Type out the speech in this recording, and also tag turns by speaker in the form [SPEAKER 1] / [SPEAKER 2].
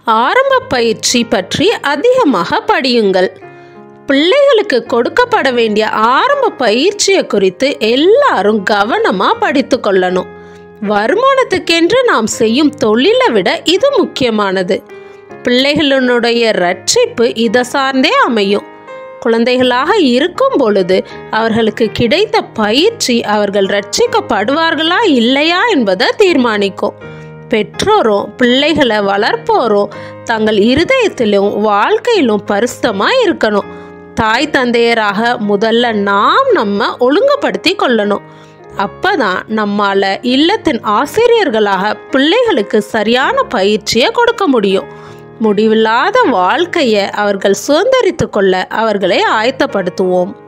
[SPEAKER 1] ஆரம்ப பயிற்சி பற்றி அதிகமாக படியுங்கள் பிள்ளைகளுக்கு கொடுக்கப்பட வேண்டிய ஆரம்ப பயிற்சியை குறித்து எல்லாரும் கவனமாக படித்து கொள்ளணும் வருமானத்துக்கென்று நாம் செய்யும் தொழிலை விட இது முக்கியமானது பிள்ளைகளினுடைய ரட்சிப்பு இதை சார்ந்தே அமையும் குழந்தைகளாக இருக்கும் பொழுது அவர்களுக்கு கிடைத்த பயிற்சி அவர்கள் ரட்சிக்கப்படுவார்களா இல்லையா என்பதை தீர்மானிக்கும் பெற்றோரும் பிள்ளைகளை வளர்ப்போரும் தங்கள் இருதயத்திலும் வாழ்க்கையிலும் பரிசுத்தமாக இருக்கணும் தாய் தந்தையராக முதல்ல நாம் நம்ம ஒழுங்குபடுத்தி கொள்ளணும் அப்பதான் நம்மால இல்லத்தின் ஆசிரியர்களாக பிள்ளைகளுக்கு சரியான பயிற்சியை கொடுக்க முடியும் முடிவில்லாத வாழ்க்கையை அவர்கள் சுதந்திரித்து கொள்ள அவர்களை ஆயத்தப்படுத்துவோம்